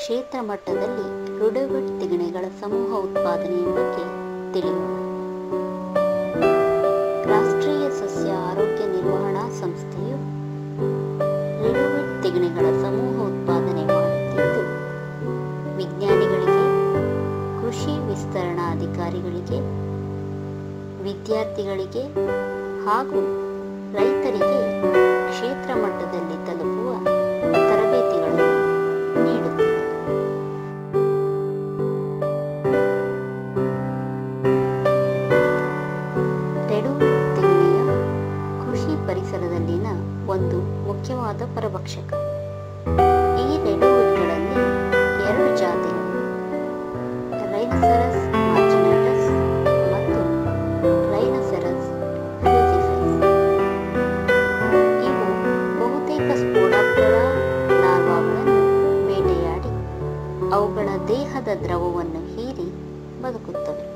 ಕ್ಷೇತ್ರ ಮಟ್ಟದಲ್ಲಿ ರುಡೋವಿಡ್ ತಿಗಣೆಗಳ ಸಮೂಹ ಉತ್ಪಾದನೆಯ ಬಗ್ಗೆ ತಿಳಿಯೋಣ ರಾಷ್ಟ್ರೀಯ ಸಸ್ಯ ಆರೋಗ್ಯ ನಿರ್ವಹಣಾ ಸಂಸ್ಥೆಯು ರಿಡೋವಿಡ್ ತಿಗಣೆಗಳ ಸಮೂಹ ಉತ್ಪಾದನೆ ಮಾಡುತ್ತಿದ್ದು ವಿಜ್ಞಾನಿಗಳಿಗೆ ಕೃಷಿ ವಿಸ್ತರಣಾಧಿಕಾರಿಗಳಿಗೆ ವಿದ್ಯಾರ್ಥಿಗಳಿಗೆ ಹಾಗೂ ರೈತರಿಗೆ ಕ್ಷೇತ್ರ ಮಟ್ಟದಲ್ಲಿ ತಲುಪುವ ತರಬೇತಿಗಳನ್ನು ನೀಡುತ್ತಿದೆ ರೆಡೋವಿಡ್ ತೆಂಗಿನೆಯ ಕೃಷಿ ಪರಿಸರದಲ್ಲಿನ ಒಂದು ಮುಖ್ಯವಾದ ಪರಭಕ್ಷಕ ಈ ರೆಡೋವಿಡ್ಗಳಲ್ಲಿ ಎರಡು ಜಾತಿಗಳು ರೈನಸೆರಸ್ ಮಾರ್ಜಿನಾಟಸ್ ಮತ್ತು ರೈನಸೆರಸ್ ಫ್ಯೂಸಿಫೆಸ್ ಇವು ಬಹುತೇಕ ಸ್ಪೋಡಾಪ್ಟರ ಲಾರ್ವಾಗಳನ್ನು ಬೇಟೆಯಾಡಿ ಅವುಗಳ ದೇಹದ ದ್ರವವನ್ನು ಹೀರಿ ಬದುಕುತ್ತವೆ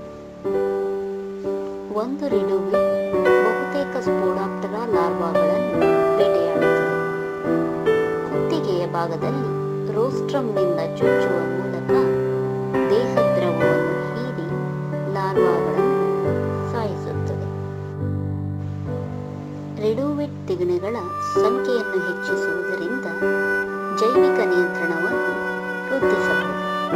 ಒಂದು ರಿಡೋವಿಡ್ ಬಹುತೇಕ ಸ್ಪೋಡಾಪ್ಟರ ಲಾರ್ವಾಗಳನ್ನು ಬೇಟೆಯಾಡುತ್ತದೆ ಕುತ್ತಿಗೆಯ ಭಾಗದಲ್ಲಿ ರೋಸ್ಟ್ರಮ್ನಿಂದ ಚುಚ್ಚುವ ಮೂಲಕ ದೇಹ ದ್ರವವನ್ನು ಹೀರಿ ಲಾರ್ವಾಗಳನ್ನು ಸಾಯಿಸುತ್ತದೆ ರೆಡೋವಿಡ್ ತಿಗಣೆಗಳ ಸಂಖ್ಯೆಯನ್ನು ಹೆಚ್ಚಿಸುವುದರಿಂದ ಜೈವಿಕ ನಿಯಂತ್ರಣವನ್ನು ವೃದ್ಧಿಸಬಹುದು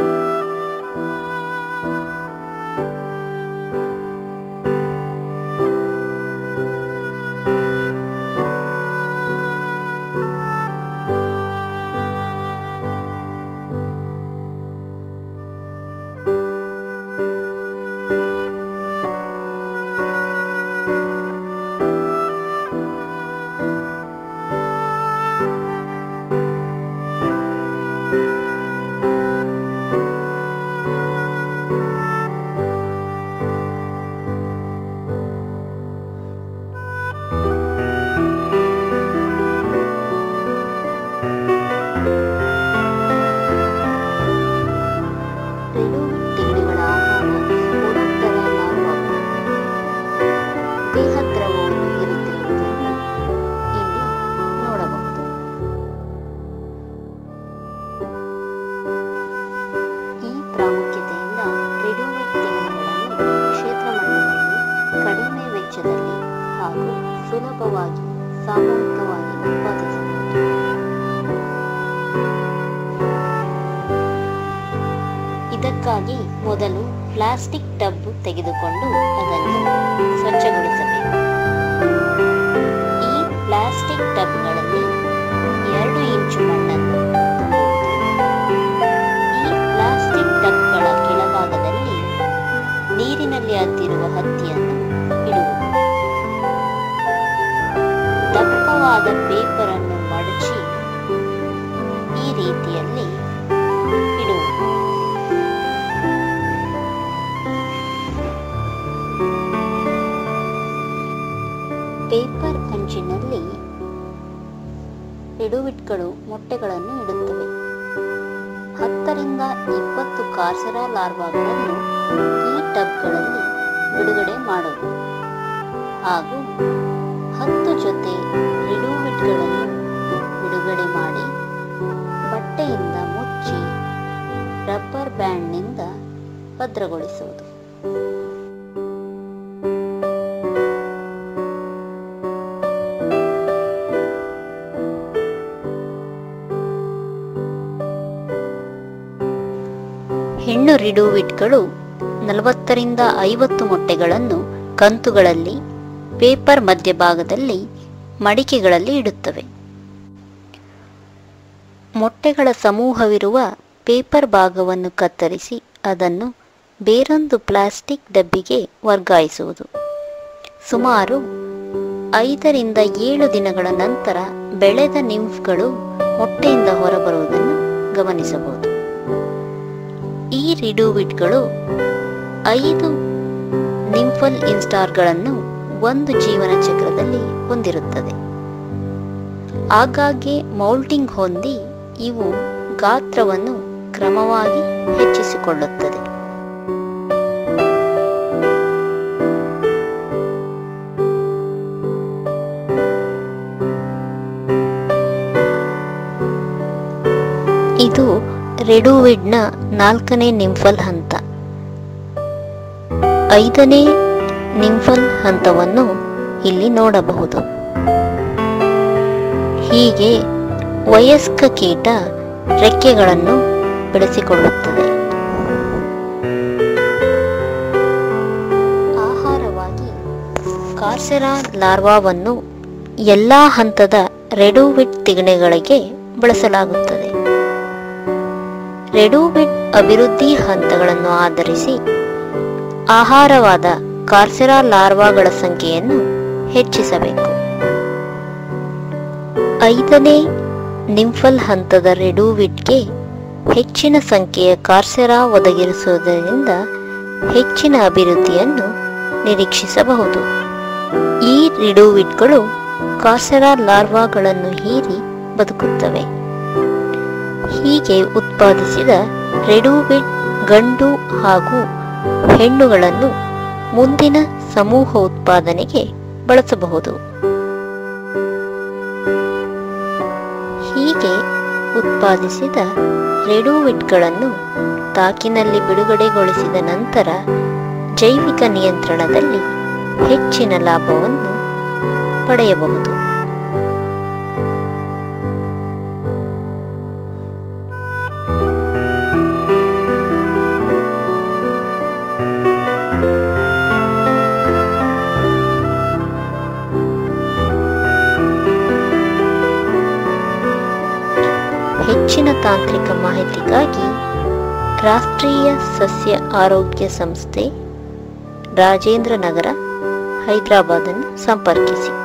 ರೆಡೋವಿಡ್ ತಿಗಣೆಗಳ ಆಹಾರ ಸ್ಫೋಡೋತ್ತರ ಲಾರ್ವಾಗಳು ದೇಹ ದ್ರವವನ್ನು ಹೀರುತ್ತಿರುವುದನ್ನು ಇಲ್ಲಿ ನೋಡಬಹುದು ಈ ಪ್ರಾಮುಖ್ಯತೆಯಿಂದ ರೆಡೋವಿಡ್ ತಿಗಣೆಗಳನ್ನು ಕ್ಷೇತ್ರ ಮಟ್ಟದಲ್ಲಿ ಕಡಿಮೆ ವೆಚ್ಚದಲ್ಲಿ ಹಾಗೂ ಸುಲಭವಾಗಿ ಸಾಮೂಹಿಕವಾಗಿ ಉತ್ಪಾದಿಸಬಹುದು ಇದಕ್ಕಾಗಿ ಮೊದಲು ಪ್ಲಾಸ್ಟಿಕ್ ಟಬ್ ತೆಗೆದುಕೊಂಡು ಅದನ್ನು ಸ್ವಚ್ಛಗೊಳಿಸಬೇಕು ಈ ಪ್ಲಾಸ್ಟಿಕ್ ಟಬ್ಗಳಲ್ಲಿ ಎರಡು ಇಂಚು ಮಣ್ಣನ್ನು ತುಂಬುವುದು ಈ ಪ್ಲಾಸ್ಟಿಕ್ ಟಬ್ಗಳ ಕೆಳಭಾಗದಲ್ಲಿ ನೀರಿನಲ್ಲಿ ಅದ್ದಿರುವ ಹತ್ತಿಯನ್ನು ಇಡುವುದು ದಪ್ಪವಾದ ಪೇಪರ್ ಅನ್ನು ಮಡಚಿ ಈ ರೀತಿಯಲ್ಲಿ ಇಡುವುದು ಪೇಪರ್ ಅಂಚಿನಲ್ಲಿ ರೆಡೋವಿಟ್ಗಳು ಮೊಟ್ಟೆಗಳನ್ನು ಇಡುತ್ತವೆ ಹತ್ತರಿಂದ ಇಪ್ಪತ್ತು ಕಾರ್ಸೆರಾ ಲಾರ್ವಾಗಳನ್ನು ಈ ಟಬ್ಗಳಲ್ಲಿ ಬಿಡುಗಡೆ ಮಾಡುವುದು ಹಾಗೂ ಹತ್ತು ಜೊತೆ ರಿಡೋವಿಟ್ಗಳನ್ನು ಬಿಡುಗಡೆ ಮಾಡಿ ಬಟ್ಟೆಯಿಂದ ಮುಚ್ಚಿ ರಬ್ಬರ್ ಬ್ಯಾಂಡ್ನಿಂದ ಭದ್ರಗೊಳಿಸುವುದು ಹೆಣ್ಣು ರಿಡೋವಿಟ್ಗಳು ನಲವತ್ತರಿಂದ ಐವತ್ತು ಮೊಟ್ಟೆಗಳನ್ನು ಕಂತುಗಳಲ್ಲಿ ಪೇಪರ್ ಮಧ್ಯಭಾಗದಲ್ಲಿ ಮಡಿಕೆಗಳಲ್ಲಿ ಇಡುತ್ತವೆ ಮೊಟ್ಟೆಗಳ ಸಮೂಹವಿರುವ ಪೇಪರ್ ಭಾಗವನ್ನು ಕತ್ತರಿಸಿ ಅದನ್ನು ಬೇರೊಂದು ಪ್ಲಾಸ್ಟಿಕ್ ಡಬ್ಬಿಗೆ ವರ್ಗಾಯಿಸುವುದು ಸುಮಾರು ಐದರಿಂದ ಏಳು ದಿನಗಳ ನಂತರ ಬೆಳೆದ ನಿಂಫ್ಗಳು ಮೊಟ್ಟೆಯಿಂದ ಹೊರಬರುವುದನ್ನು ಗಮನಿಸಬಹುದು ಈ ರಿಡೋವಿಟ್ಗಳು ಐದು ನಿಂಫಲ್ ಇನ್ಸ್ಟಾರ್ಗಳನ್ನು ಒಂದು ಜೀವನ ಚಕ್ರದಲ್ಲಿ ಹೊಂದಿರುತ್ತದೆ ಆಗಾಗ್ಗೆ ಮೌಲ್ಟಿಂಗ್ ಹೊಂದಿ ಇವು ಗಾತ್ರವನ್ನು ಕ್ರಮವಾಗಿ ಹೆಚ್ಚಿಸಿಕೊಳ್ಳುತ್ತದೆ ಇದು ರೆಡೂವಿಡ್ನ ನಾಲ್ಕನೇ ನಿಂಫಲ್ ಹಂತ ಐದನೇ ನಿಂಫಲ್ ಹಂತವನ್ನು ಇಲ್ಲಿ ನೋಡಬಹುದು ಹೀಗೆ ವಯಸ್ಕ ಕೀಟ ರೆಕ್ಕೆಗಳನ್ನು ಬೆಳೆಸಿಕೊಳ್ಳುತ್ತದೆ ಆಹಾರವಾಗಿ ಕಾರ್ಸೆರಾ ಲಾರ್ವಾವನ್ನು ಎಲ್ಲಾ ಹಂತದ ರೆಡೂವಿಡ್ ತಿಗಣೆಗಳಿಗೆ ಬಳಸಲಾಗುತ್ತದೆ ರೆಡೂವಿಡ್ ಅಭಿವೃದ್ಧಿ ಹಂತಗಳನ್ನು ಆಧರಿಸಿ ಆಹಾರವಾದ ಕಾರ್ಸೆರಾ ಲಾರ್ವಾಗಳ ಸಂಖ್ಯೆಯನ್ನು ಹೆಚ್ಚಿಸಬೇಕು ಐದನೇ ನಿಂಫಲ್ ಹಂತದ ರೆಡೂವಿಡ್ಗೆ ಹೆಚ್ಚಿನ ಸಂಖ್ಯೆಯ ಕಾರ್ಸೆರಾ ಒದಗಿಸುವುದರಿಂದ ಹೆಚ್ಚಿನ ಅಭಿವೃದ್ಧಿಯನ್ನು ನಿರೀಕ್ಷಿಸಬಹುದು ಈ ರಿಡೂವಿಡ್ಗಳು ಕಾರ್ಸೆರಾ ಲಾರ್ವಾಗಳನ್ನು ಹೀರಿ ಬದುಕುತ್ತವೆ ಹೀಗೆ ಉತ್ಪಾದಿಸಿದ ರೆಡೂವಿಡ್ ಗಂಡು ಹಾಗೂ ಹೆಣ್ಣುಗಳನ್ನು ಮುಂದಿನ ಸಮೂಹ ಉತ್ಪಾದನೆಗೆ ಬಳಸಬಹುದು ಹೀಗೆ ಉತ್ಪಾದಿಸಿದ ರೆಡೂವಿಡ್ಗಳನ್ನು ತಾಕಿನಲ್ಲಿ ಬಿಡುಗಡೆಗೊಳಿಸಿದ ನಂತರ ಜೈವಿಕ ನಿಯಂತ್ರಣದಲ್ಲಿ ಹೆಚ್ಚಿನ ಲಾಭವನ್ನು ಪಡೆಯಬಹುದು ಹೆಚ್ಚಿನ ತಾಂತ್ರಿಕ ಮಾಹಿತಿಗಾಗಿ ರಾಷ್ಟ್ರೀಯ ಸಸ್ಯ ಆರೋಗ್ಯ ಸಂಸ್ಥೆ ರಾಜೇಂದ್ರ ನಗರ ಹೈದರಾಬಾದನ್ನು ಸಂಪರ್ಕಿಸಿ